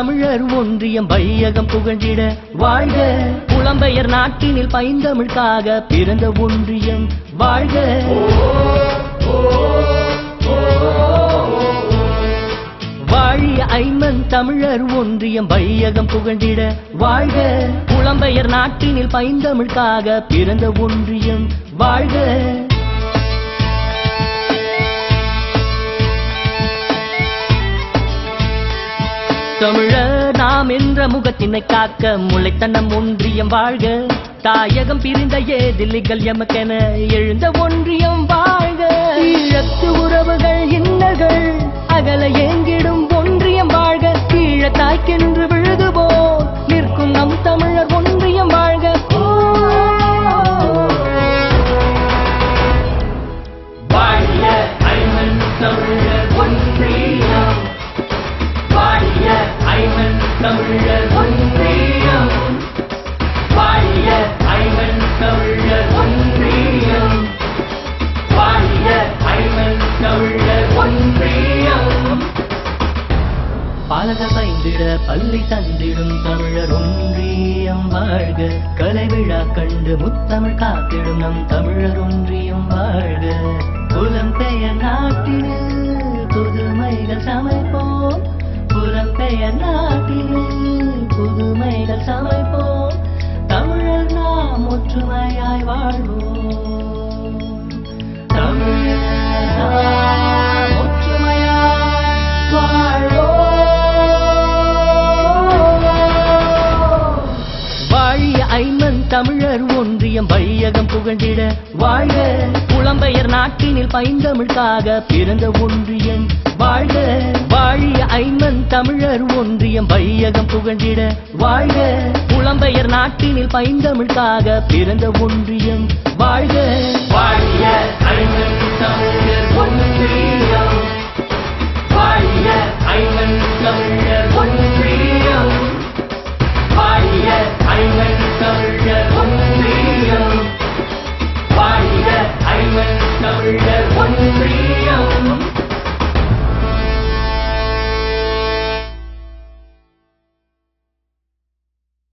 தமிழர் ஒன்றியம் வையகம் புகழ்ந்திட வாழ்க புலம்பெயர் நாட்டினில் பைந்தமிழ்காக பிறந்த ஒன்றியம் வாழ்க வாழிய ஐமன் தமிழர் ஒன்றியம் வையகம் புகழ்ந்திட வாழ்க புலம்பெயர் நாட்டினில் பைந்தமிழ்காக பிறந்த ஒன்றியம் வாழ்க தமிழர் நாம் என்ற முகத்தினை காக்க முளைத்தனம் ஒன்றியம் வாழ்க தாயகம் பிரிந்த ஏதிலிகள் எமக்கென எழுந்த ஒன்றியம் வாழ்க ஈழத்து உறவுகள் இன்னர்கள் அகல ஏங்கிடும் ஒன்றியம் வாழ்க கீழ தாய்க்கென்று விழுதுபோ நிற்கும் நம் தமிழர் ஒன்றியம் வாழ்க வாழிய ஐமன் தமிழர் ஒன்றியம் வாழிய ஐமன் தமிழர் ஒன்றியம் வாழிய ஐமன் தமிழர் ஒன்றியம் வாழிய ஐமன் தமிழர் ஒன்றியம் பாலக பைந்திட பள்ளி தந்திடும் தமிழர் ஒன்றியம் வாழ்க கலை விழா கண்டு முத்தமிழ் காத்திடும் நம் தமிழர் ஒன்றியம் வாழ்க புலம்பெயர் நாட்டினில் புதுமைகள் சமைப்போம் புலம்பெயர் நாட்டினில் புதுமைகள் சமைப்போம் தமிழர் நாம் ஒற்றுமையாய் வாழ்வோம் தமிழர் நாம் ஒற்றுமையாய் வாழ்வோம் வாழிய ஐமன் தமிழர் ஒன்றியம் வையகம் புகழ்ந்திட வாழ்க புலம்பெயர் நாட்டினில் பைந்தமிழ்காக பிறந்த ஒன்றியம் வாழ்க வாழிய ஐமன் தமிழர் ஒன்றியம் வையகம் புகழ்ந்திட வாழ்க புலம்பெயர் நாட்டினில் பைந்தமிழ்காக பிறந்த ஒன்றியம் வாழ்க வாழிய ஐமன் தமிழர் ஒன்றியம் வாழிய ஐமன் தமிழர் ஒன்றியம் வாழிய ஐமன் தமிழர் ஒன்றியம் வாழிய ஐமன் தமிழர் ஒன்றியம்